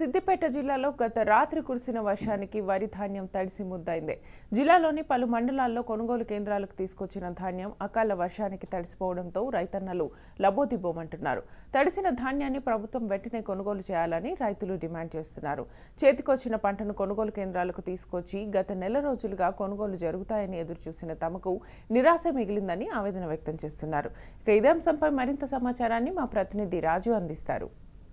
సిద్దిపేట జిల్లాలో గత రాత్రి కురిసిన వర్షానికి వరి ధాన్యం తడిసి ముద్దైంది జిల్లాలోని పలు మండలాల్లో కొనుగోలు కేంద్రాలకు తీసుకొచ్చిన ధాన్యం అకాల వర్షానికి తడిసిపోవడంతో రైతన్నలు లబోదిబోమంటున్నారు తడిసిన ధాన్యాన్ని ప్రభుత్వం వెంటనే కొనుగోలు చేయాలని రైతులు డిమాండ్ చేస్తున్నారు చేతికొచ్చిన పంటను కొనుగోలు కేంద్రాలకు తీసుకొచ్చి గత నెల రోజులుగా కొనుగోలు జరుగుతాయని ఎదురుచూసిన తమకు నిరాశ మిగిలిందని ఆవేదన వ్యక్తం చేస్తున్నారు ఇక ఇదే అంశంపై మరింత సమాచారాన్ని మా ప్రతినిధి రాజు అందిస్తారు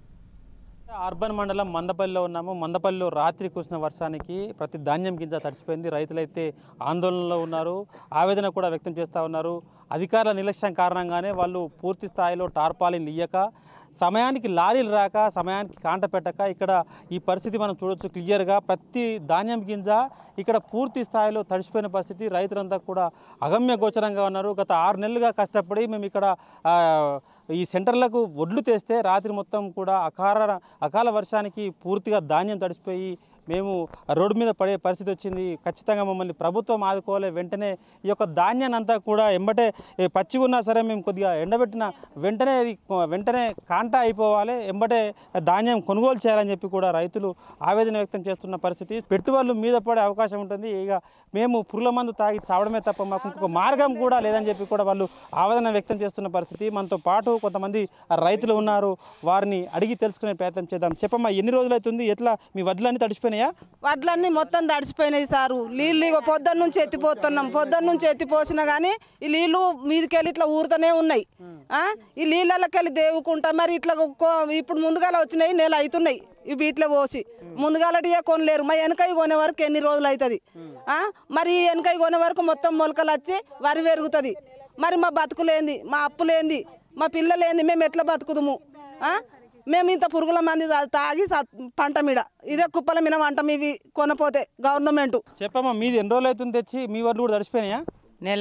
అర్బన్ మండలం మందపల్లిలో ఉన్నాము మందపల్లిలో రాత్రి కురిసిన వర్షానికి ప్రతి ధాన్యం గింజ తడిసిపోయింది రైతులైతే ఆందోళనలో ఉన్నారు ఆవేదన కూడా వ్యక్తం చేస్తూ ఉన్నారు అధికారుల నిర్లక్ష్యం కారణంగానే వాళ్ళు పూర్తి స్థాయిలో టార్పాలిన్ ఇయ్యక సమయానికి లారీలు రాక సమయానికి కాంట పెట్టక ఇక్కడ ఈ పరిస్థితి మనం చూడొచ్చు క్లియర్గా ప్రతి ధాన్యం గింజ ఇక్కడ పూర్తి స్థాయిలో తడిసిపోయిన పరిస్థితి రైతులంతా కూడా అగమ్య గోచరంగా ఉన్నారు గత ఆరు నెలలుగా కష్టపడి మేము ఇక్కడ ఆ, ఈ సెంటర్లకు ఒడ్లు తెస్తే రాత్రి మొత్తం కూడా అకార అకాల వర్షానికి పూర్తిగా ధాన్యం తడిసిపోయి మేము రోడ్డు మీద పడే పరిస్థితి వచ్చింది ఖచ్చితంగా మమ్మల్ని ప్రభుత్వం ఆదుకోవాలి వెంటనే ఈ యొక్క ధాన్యాన్ని అంతా కూడా ఎంబటే ఏ, పచ్చిగా ఉన్నా సరే మేము కొద్దిగా ఎండబెట్టిన వెంటనే అది కొ- వెంటనే కాంటా అయిపోవాలి ఎంబటే ధాన్యం కొనుగోలు చేయాలని చెప్పి కూడా రైతులు ఆవేదన వ్యక్తం చేస్తున్న పరిస్థితి పెట్టుబడులు మీద పడే అవకాశం ఉంటుంది ఇక మేము పురుగుల మందు తాగి చావడమే తప్ప మాకు ఇంకొక మార్గం కూడా లేదని చెప్పి కూడా వాళ్ళు ఆవేదన వ్యక్తం చేస్తున్న పరిస్థితి మనతో పాటు కొంతమంది రైతులు ఉన్నారు వారిని అడిగి తెలుసుకునే ప్రయత్నం చేద్దాం చెప్పమ్మా ఎన్ని రోజులు అవుతుంది ఎట్లా మీ వడ్లన్నీ తడిసిపోయినాయా వడ్లన్నీ మొత్తం తడిసిపోయినాయి సారు నీళ్ళు ఇగో పొద్దున్న నుంచి ఎత్తిపోతున్నాం పొద్దున్న నుంచి ఎత్తిపోసినా కానీ ఈ నీళ్ళు మీదకెళ్ళి ఇట్లా ఊరుతూనే ఉన్నాయి ఆ? ఈ నీళ్ళకెళ్ళి దేవుకుంటా మరి ఇట్లా కో- ఇప్పుడు ముందుగాల వచ్చినాయి నెల అవుతున్నాయి ఇవి ఇట్లా పోసి ముందుగాలటియే కొనలేరు మా వెనకాయ కొనే వరకు ఎన్ని రోజులు అవుతుంది మరి ఈ వెనకాయ కొనే వరకు మొత్తం మొలకలు వచ్చి వరి పెరుగుతుంది మరి మా బతుకులేంది మా అప్పులేంది మా పిల్లలేంది మేము ఎట్లా బతుకుదుము ఆ? మేము ఇంత పురుగుల మంది తా- తాగి సత్- పంట మీద ఇదే కుప్పల మీద వంటం ఇవి కొనపోతే గవర్నమెంట్ చెప్పమ్మా మీది ఎన్ని రోజులు అవుతుంది తెచ్చి మీ వడ్లు కూడా తడిసిపోయినాయా నెల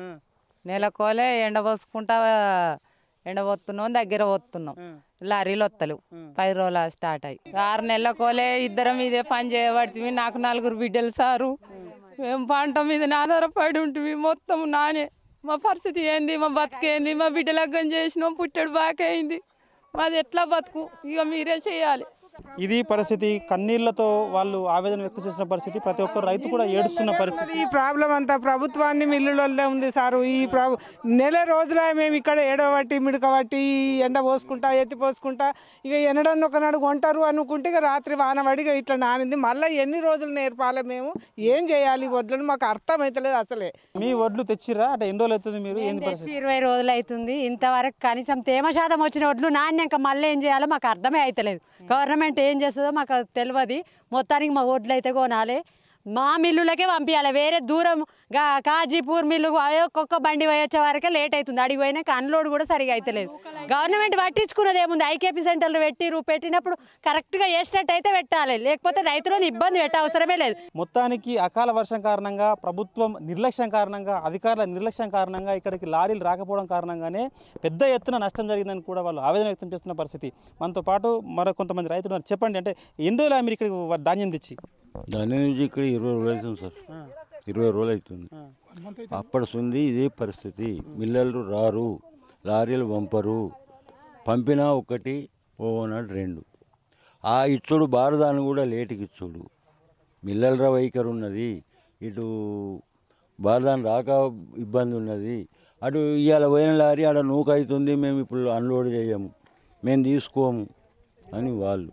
నెల కోలే ఎండ పోసుకుంటా ఎండ పోతున్నాం దగ్గర పోతున్నాం లారీలు వత్తలు పది రోజుల స్టార్ట్ అయ్యి ఆరు నెలల కోలే ఇద్దరం ఇదే పని చేయబడుతుంది నాకు నలుగురు బిడ్డలు సారు మేము పంట మీద ఆధారపడి ఉంటుంది మొత్తం నానే మా పరిస్థితి ఏంది మా బతికేంది మా బిడ్డలగ్గం చేసినాం పుట్టడు బాకైంది మాది ఎట్లా బతుకు ఇక మీరే చేయాలి ఇది పరిస్థితి కన్నీళ్లతో వాళ్ళు ఆవేదన వ్యక్తం చేస్తున్న పరిస్థితి ప్రతి ఒక్క రైతు కూడా ఏడుస్తున్న పరిస్థితి ఈ ప్రాబ్లం అంతా ప్రభుత్వాన్ని మిల్లులలో ఉంది సారు ఈ ప్రభు నెల రోజుల మేము ఇక్కడ ఏడవబట్టి మిడకబట్టి ఎండ పోసుకుంటా ఎత్తి పోసుకుంటా ఇక ఎనడన్న ఒకనాడు కొంటారు అనుకుంటే ఇక రాత్రి వానబడిగా ఇట్లా నానింది మళ్ళీ ఎన్ని రోజులు నేర్పాలి మేము ఏం చేయాలి ఈ వడ్లను మాకు అర్థమవుతలేదు అసలే మీ వడ్లు తెచ్చిర్రా అంటే ఎన్ని రోజులు అవుతుంది మీరు ఏంది పరిస్థితి తెచ్చి ఇరవై రోజులు అవుతుంది ఇంతవరకు కనీసం తేమ శాతం వచ్చిన వడ్లు నాణ్యంక మళ్ళీ ఏం చేయాలో మాకు అర్థమే అవుతలేదు గవర్నమెంట్ ఏం చేస్తుందో మాకు తెలియదు మొత్తానికి మా వడ్లు అయితే కొనాలి మా మిల్లులకే పంపించాలి వేరే దూరం గా కాజీపూర్ మిల్లు అయ్యో ఒక్కొక్క బండి పోయొచ్చే వరకే లేట్ అవుతుంది అడిగి పోయినాక అన్లోడ్ కూడా సరిగా అవుతలేదు గవర్నమెంట్ పట్టించుకున్నది ఏముంది ఐకేపీ సెంటర్లు పెట్టిరు పెట్టినప్పుడు కరెక్ట్గా వేసినట్టు అయితే పెట్టాలి లేకపోతే రైతులను ఇబ్బంది పెట్టే అవసరమే లేదు మొత్తానికి అకాల వర్షం కారణంగా ప్రభుత్వం నిర్లక్ష్యం కారణంగా అధికారుల నిర్లక్ష్యం కారణంగా ఇక్కడికి లారీలు రాకపోవడం కారణంగానే పెద్ద ఎత్తున నష్టం జరిగిందని కూడా వాళ్ళు ఆవేదన వ్యక్తం చేస్తున్న పరిస్థితి మనతో పాటు మరో కొంతమంది రైతులు ఉన్నారు. చెప్పండి అంటే ఎన్ని రోజులు మీరు ఇక్కడికి ధాన్యం తెచ్చి దాని నుంచి ఇక్కడ ఇరవై రోజులు అవుతుంది సార్ ఇరవై రోజులు అవుతుంది అప్పటి ఉంది ఇదే పరిస్థితి మిల్లలు రారు లారీలు పంపరు పంపినా ఒకటి ఓనాడు రెండు ఆ ఇచ్చుడు భారదాన్ని కూడా లేటుకి ఇచ్చుడు మిల్లల వైఖరి ఉన్నది ఇటు భారదాన్ని రాక ఇబ్బంది ఉన్నది అటు ఇవాళ పోయిన లారీ ఆడ నూక అవుతుంది మేము ఇప్పుడు అన్లోడ్ చేయము మేము తీసుకోము అని వాళ్ళు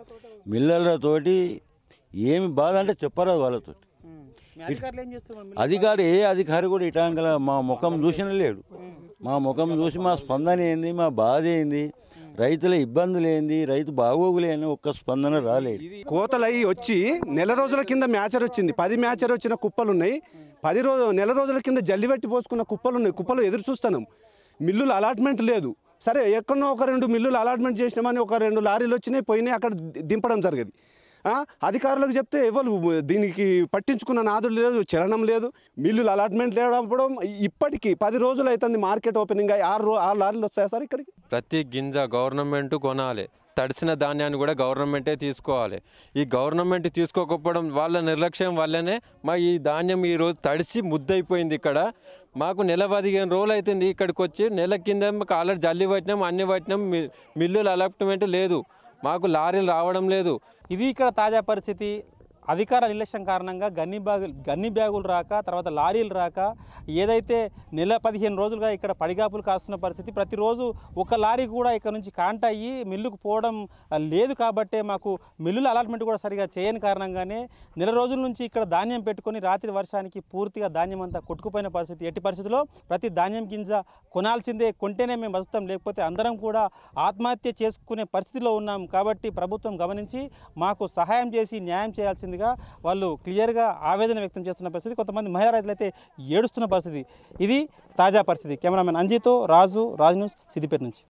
మిల్లలతోటి ఏమి బాధ అంటే చెప్పరాదు వాళ్ళతో మీ అధికారులు ఏం చేస్తున్నారు అధికారి ఏ అధికారి కూడా ఇటాంకల మా ముఖం చూసిన లేడు మా ముఖం చూసి మా స్పందన ఏంది మా బాధ ఏంది రైతుల ఇబ్బందులు ఏంది రైతు బాగోగులేని ఒక్క స్పందన రాలేదు కోతలై వచ్చి నెల రోజుల కింద మ్యాచర్ వచ్చింది పది మ్యాచర్ వచ్చిన కుప్పలు ఉన్నాయి పది రోజు నెల రోజుల కింద జల్లి పెట్టి పోసుకున్న కుప్పలు ఉన్నాయి కుప్పలు ఎదురు చూస్తున్నాం మిల్లులు అలాట్మెంట్ లేదు సరే ఎక్కడో ఒక రెండు మిల్లులు అలాట్మెంట్ చేసినామని ఒక రెండు లారీలు వచ్చినాయి పోయినాయి అక్కడ ది- దింపడం జరిగేది ఆ, అధికారులకు చెప్తే ఎవరు దీనికి పట్టించుకున్న నాదుడు లేదు చలనం లేదు మిల్లులు అలాట్మెంట్ లేకపోవడం ఇప్పటికీ పది రోజులు అవుతుంది మార్కెట్ ఓపెనింగ్ అయ్యి ఆరు రో- ఆరు లారీలు వస్తాయి సార్ ఇక్కడికి ప్రతి గింజ గవర్నమెంట్ కొనాలి తడిసిన ధాన్యాన్ని కూడా గవర్నమెంటే తీసుకోవాలి ఈ గవర్నమెంట్ తీసుకోకపోవడం వాళ్ళ నిర్లక్ష్యం వల్లనే మా ఈ ధాన్యం ఈ రోజు తడిసి ముద్దయిపోయింది ఇక్కడ మాకు నెల పదిహేను రోజులు అవుతుంది ఇక్కడికి వచ్చి నెల కింద మాకు ఆల్రెడీ జల్లి పట్టినాం అన్ని పట్టినాం మి- మిల్లులు అలాట్మెంట్ లేదు మాకు లారీలు రావడం లేదు ఇది ఇక్కడ తాజా పరిస్థితి అధికార నిర్లక్ష్యం కారణంగా గన్ని బ్యాగులు గన్ని బ్యాగులు రాక తర్వాత లారీలు రాక ఏదైతే నెల పదిహేను రోజులుగా ఇక్కడ పడిగాపులు కాస్తున్న పరిస్థితి ప్రతిరోజు ఒక లారీ కూడా ఇక్కడ నుంచి కాంట అయ్యి మిల్లుకు పోవడం ఆ, లేదు కాబట్టే మాకు మిల్లుల అలాట్మెంట్ కూడా సరిగా చేయని కారణంగానే నెల రోజుల నుంచి ఇక్కడ ధాన్యం పెట్టుకొని రాత్రి వర్షానికి పూర్తిగా ధాన్యం అంతా కొట్టుకుపోయిన పరిస్థితి ఎట్టి పరిస్థితిలో ప్రతి ధాన్యం గింజ కొనాల్సిందే కొంటేనే మేము బతుకుతాం లేకపోతే అందరం కూడా ఆత్మహత్య చేసుకునే పరిస్థితిలో ఉన్నాం కాబట్టి ప్రభుత్వం గమనించి మాకు సహాయం చేసి న్యాయం చేయాల్సిందిగా వాళ్ళు క్లియర్గా ఆవేదన వ్యక్తం చేస్తున్న పరిస్థితి కొంతమంది మహిళా రైతులు అయితే ఏడుస్తున్న పరిస్థితి ఇది తాజా పరిస్థితి కెమెరామెన్ అంజీతో రాజు రాజ్ న్యూస్ సిద్దిపేట నుంచి